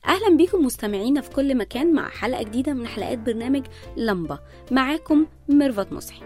أهلا بيكم مستمعينا في كل مكان مع حلقة جديدة من حلقات برنامج لمبة معاكم ميرفت مصحي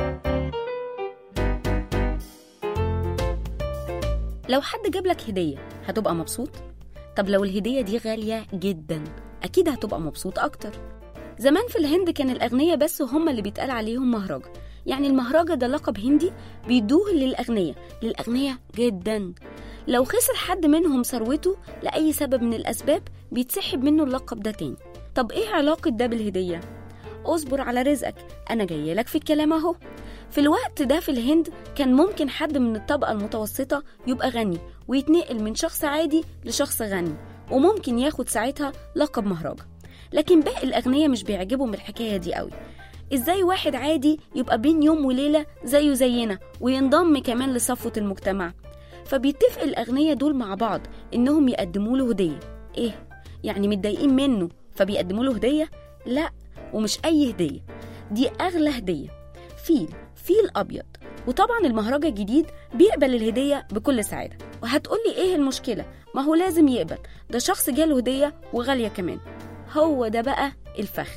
لو حد جاب لك هدية هتبقى مبسوط؟ طب لو الهدية دي غالية جدا أكيد هتبقى مبسوط أكتر زمان في الهند كان الأغنياء بس هم اللي بيتقال عليهم مهرجة يعني المهرجة ده لقب هندي بيدوه للأغنياء للأغنياء جدا لو خسر حد منهم ثروته لأي سبب من الأسباب بيتسحب منه اللقب ده تاني طب إيه علاقة ده بالهدية؟ اصبر على رزقك أنا جاية لك في الكلام أهو في الوقت ده في الهند كان ممكن حد من الطبقة المتوسطة يبقى غني ويتنقل من شخص عادي لشخص غني وممكن ياخد ساعتها لقب مهرجة لكن باقي الأغنياء مش بيعجبهم الحكاية دي قوي ازاي واحد عادي يبقى بين يوم وليلة زيه زينا وينضم كمان لصفوة المجتمع فبيتفق الأغنياء دول مع بعض إنهم يقدموا له هدية إيه؟ يعني متضايقين منه فبيقدموا له هدية؟ لا ومش أي هدية دي أغلى هدية فيل فيل أبيض وطبعا المهرجة الجديد بيقبل الهدية بكل سعادة وهتقولي إيه المشكلة؟ ما هو لازم يقبل ده شخص جاله هدية وغالية كمان هو ده بقى الفخ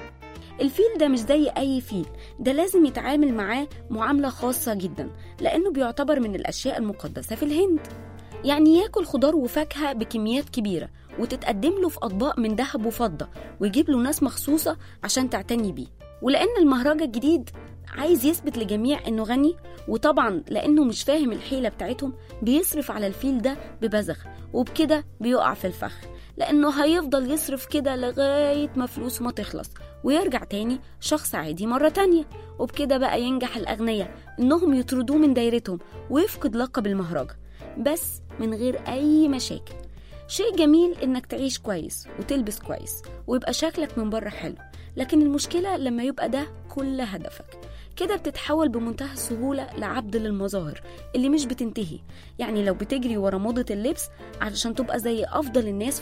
الفيل ده مش زي أي فيل ده لازم يتعامل معاه معاملة خاصة جدا لأنه بيعتبر من الأشياء المقدسة في الهند يعني ياكل خضار وفاكهة بكميات كبيرة وتتقدم له في أطباق من ذهب وفضة ويجيب له ناس مخصوصة عشان تعتني بيه ولأن المهرجة الجديد عايز يثبت لجميع انه غني وطبعا لانه مش فاهم الحيله بتاعتهم بيصرف على الفيل ده ببذخ وبكده بيقع في الفخ لانه هيفضل يصرف كده لغايه ما فلوسه ما تخلص ويرجع تاني شخص عادي مره تانيه وبكده بقى ينجح الاغنياء انهم يطردوه من دايرتهم ويفقد لقب المهرجة بس من غير اي مشاكل شيء جميل انك تعيش كويس وتلبس كويس ويبقى شكلك من بره حلو لكن المشكلة لما يبقى ده كل هدفك كده بتتحول بمنتهى السهولة لعبد للمظاهر اللي مش بتنتهي يعني لو بتجري ورا موضة اللبس علشان تبقى زي أفضل الناس